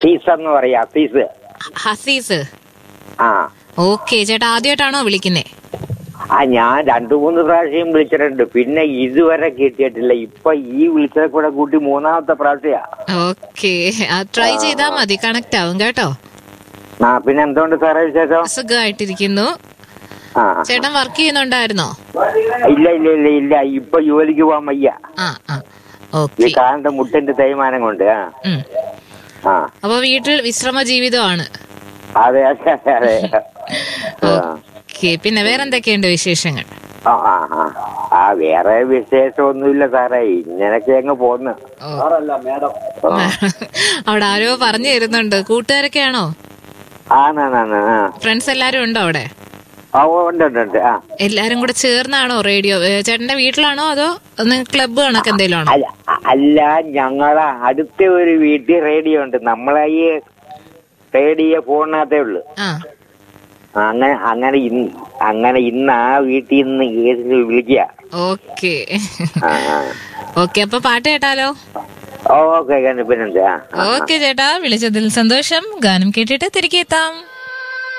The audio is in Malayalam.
ഫീസ് എന്ന് പറയാ ഫീസ് ഹസീസ് ആ ഓക്കെ ചേട്ടാ ആദ്യമായിട്ടാണോ വിളിക്കുന്നേ ആ ഞാൻ രണ്ടു മൂന്ന് പ്രാവശ്യം വിളിച്ചിട്ടുണ്ട് പിന്നെ ഇതുവരെ കിട്ടിയിട്ടില്ല ഇപ്പൊ ഈ വിളിച്ചത് കൂടെ കൂട്ടി മൂന്നാമത്തെ പ്രാവശ്യമാ ഓക്കെ ട്രൈ ചെയ്താ മതി കണക്ട് ആവും കേട്ടോ ആ പിന്നെ എന്തുകൊണ്ട് സാറേ വിശേഷം സുഖമായിട്ടിരിക്കുന്നു ആ ചേട്ടൻ വർക്ക് ചെയ്യുന്നുണ്ടായിരുന്നോ ഇല്ല ഇല്ല ഇല്ല ഇല്ല ഇപ്പൊ ജോലിക്ക് പോവാൻ വയ്യ ആ ആ ഈ ഓക്കെ കാലിന്റെ മുട്ടിന്റെ തേയ്മാനം കൊണ്ട് ആ ആ അപ്പൊ വീട്ടിൽ വിശ്രമ ജീവിതമാണ് അതെ അതെ അതെ ആ. ഓക്കെ പിന്നെ വേറെന്തൊക്കെയുണ്ട് വിശേഷങ്ങൾ ആ ആ ആ. ആ വേറെ വിശേഷമൊന്നുമില്ല സാറേ ഇങ്ങനൊക്കെ അങ്ങ് പോന്ന് ഓ. ആ. അവിടെ ആരോ പറഞ്ഞു തരുന്നുണ്ട് കൂട്ടുകാരൊക്കെയാണോ ആണാണ് ആ ഫ്രണ്ട്സ് എല്ലാരും ഉണ്ടോ അവിടെ ആ ഓ, ഉണ്ട് ഉണ്ട് ഉണ്ട് ആ എല്ലാരും കൂടെ ചേർന്നാണോ റേഡിയോ ഏ, ചേട്ടന്റെ വീട്ടിലാണോ അതോ ക്ലബ്ബ് കണക്ക് എന്തെങ്കിലും ആണോ അല്ല അല്ല ഞങ്ങളെ അടുത്ത ഒരു വീട്ടിൽ റേഡിയോ ഉണ്ട് നമ്മളെ ഈ റേഡിയോ ഫോണിനകത്തേ ഉള്ളു ആ അങ്ങനെ അങ്ങനെ ഇന്ന് അങ്ങനെ ഇന്ന് ആ വീട്ടിൽ നിന്ന് കേസിൽ വിളിക്കുക ഓക്കെ ആ ആ. ഓക്കെ അപ്പൊ പാട്ട് കേട്ടാലോ ഓ ഓക്കെ പിന്നെന്ത് ആ ആ, ആ ഓക്കെ ചേട്ടാ വിളിച്ചതിൽ സന്തോഷം ഗാനം കേട്ടിട്ട് തിരികെ എത്താം